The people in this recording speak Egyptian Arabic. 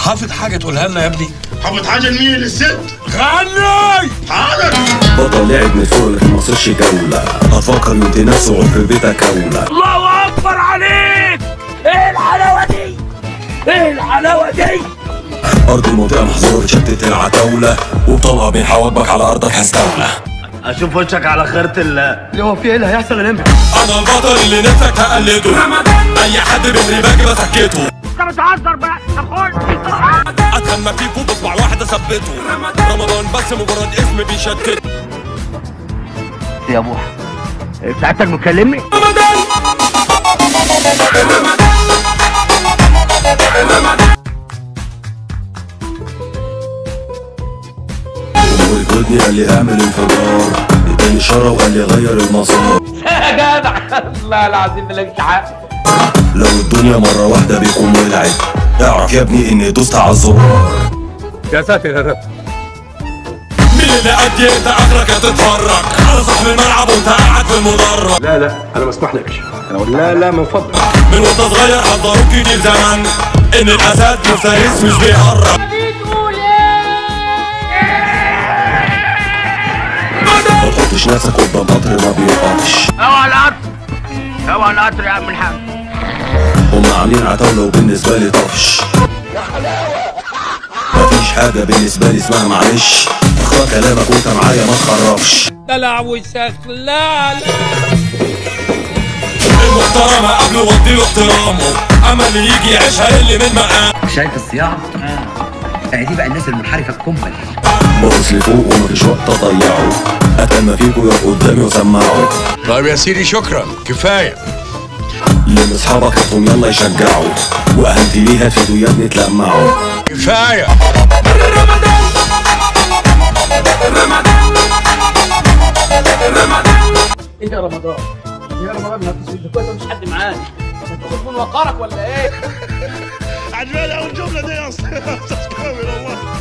حافظ حاجه تقولها لنا يا ابني حافظ حاجه لمين للست غني حاضر بطل لعب من فوق لكن ما صرش جولة هتفكر يدي نفسه عمر بيتك كولة الله اكبر عليك ايه الحلاوه دي ايه الحلاوه دي أرض المنطقة محظورة بتشتت العتاولة وبطلقة بين حواجبك على أرضك هستولى اشوف وشك على خيرة الله اللي هو في ايه اللي هيحصل يا لمبي أنا البطل اللي نفسك تقلده أي حد بيجري باجي بسكته انت بتهزر بقى طب خد أتهمى فيكوا بصبع واحد أثبته رمضان بس مجرد اسم بيشتت يا ابوح ساعتك مكلمني والجودني قال لي اعمل انفجار اداني اشاره وقال لي غير المسار يا جدع والله العظيم مالكش حق لو الدنيا مره واحده بيكون ولعت اعرف يا ابني اني دوست على الزرار يا ساتر يا رب مين اللي قد انت اخرك هتتفرج على صاحب الملعب وانت قاعد في المدرج لا لا انا مسموح لكش انا قلت لا لا من فضلك من وانت صغير حضروك كتير زمان ان الاسد مفترس مش بيهرب ما تحطش نفسك قدام قطر ما بيقفش اوعى القطر اوعى القطر يا عم الحاج هم عاملين عتاولة وبالنسبة لي طفش مفيش حاجة بالنسبة لي اسمها معلش اختار كلامك وانت معايا ما تخرفش دلع وسخلال المحترمة قبل وديله احترامه اما اللي يجي يعيشها اللي من مقام شايف الصياعه؟ اه دي بقى الناس المنحرفه الكمل باصص لفوق ومفيش وقت اضيعه اتقل ما فيكوا يقف قدامي وسمعوا طيب يا سيدي شكرا كفايه لم اصحابك هاتهم يلا يشجعوا واهنتي ليها تفيدوا يا ابني تلمعوا كفايه ايه يا رمضان يا رمضان ما تسوي كويس مش حد معانا انت بتكون وقارك ولا ايه عجباني اول جمله دي يا استاذ كامل والله